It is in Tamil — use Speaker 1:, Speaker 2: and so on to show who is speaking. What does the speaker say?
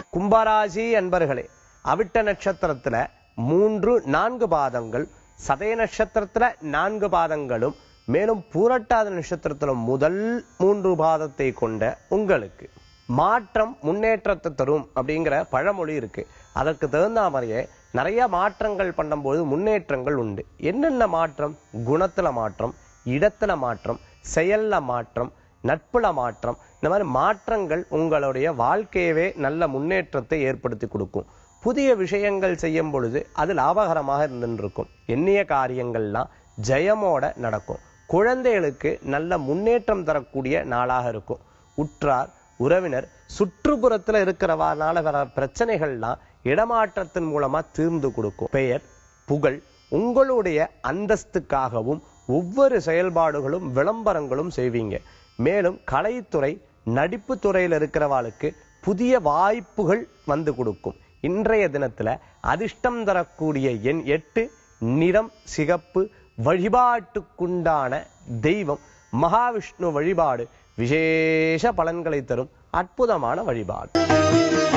Speaker 1: கும்பராசி அன்பர்களே அவிட்ட நட்சத்திரத்துல மூன்று நான்கு பாதங்கள் சதய நட்சத்திரத்துல நான்கு பாதங்களும் மேலும் பூரட்டாத நட்சத்திரத்துல முதல் மூன்று பாதத்தை கொண்ட உங்களுக்கு மாற்றம் முன்னேற்றத்தை தரும் அப்படிங்கிற பழமொழி இருக்கு அதற்கு தகுந்த மாதிரியே நிறைய மாற்றங்கள் பண்ணும்போது முன்னேற்றங்கள் உண்டு என்னென்ன மாற்றம் குணத்துல மாற்றம் இடத்துல மாற்றம் செயல்ல மாற்றம் நட்புல மாற்றம் இந்த மாதிரி மாற்றங்கள் உங்களுடைய வாழ்க்கையவே நல்ல முன்னேற்றத்தை ஏற்படுத்தி கொடுக்கும் புதிய விஷயங்கள் செய்யும் பொழுது அது லாபகரமாக இருந்துருக்கும் எண்ணிய காரியங்கள்லாம் ஜெயமோட நடக்கும் குழந்தைகளுக்கு நல்ல முன்னேற்றம் தரக்கூடிய நாளாக இருக்கும் உற்றார் உறவினர் சுற்றுப்புறத்துல இருக்கிறவானால வர பிரச்சனைகள்லாம் இடமாற்றத்தின் மூலமா தீர்ந்து கொடுக்கும் பெயர் புகழ் உங்களுடைய அந்தஸ்துக்காகவும் ஒவ்வொரு செயல்பாடுகளும் விளம்பரங்களும் செய்வீங்க மேலும் கலைத்துறை நடிப்பு துறையில் இருக்கிறவாளுக்கு புதிய வாய்ப்புகள் வந்து கொடுக்கும் இன்றைய தினத்துல அதிர்ஷ்டம் தரக்கூடிய எண் எட்டு நிறம் சிகப்பு வழிபாட்டுக்குண்டான தெய்வம் மகாவிஷ்ணு வழிபாடு விசேஷ பலன்களை தரும் அற்புதமான வழிபாடு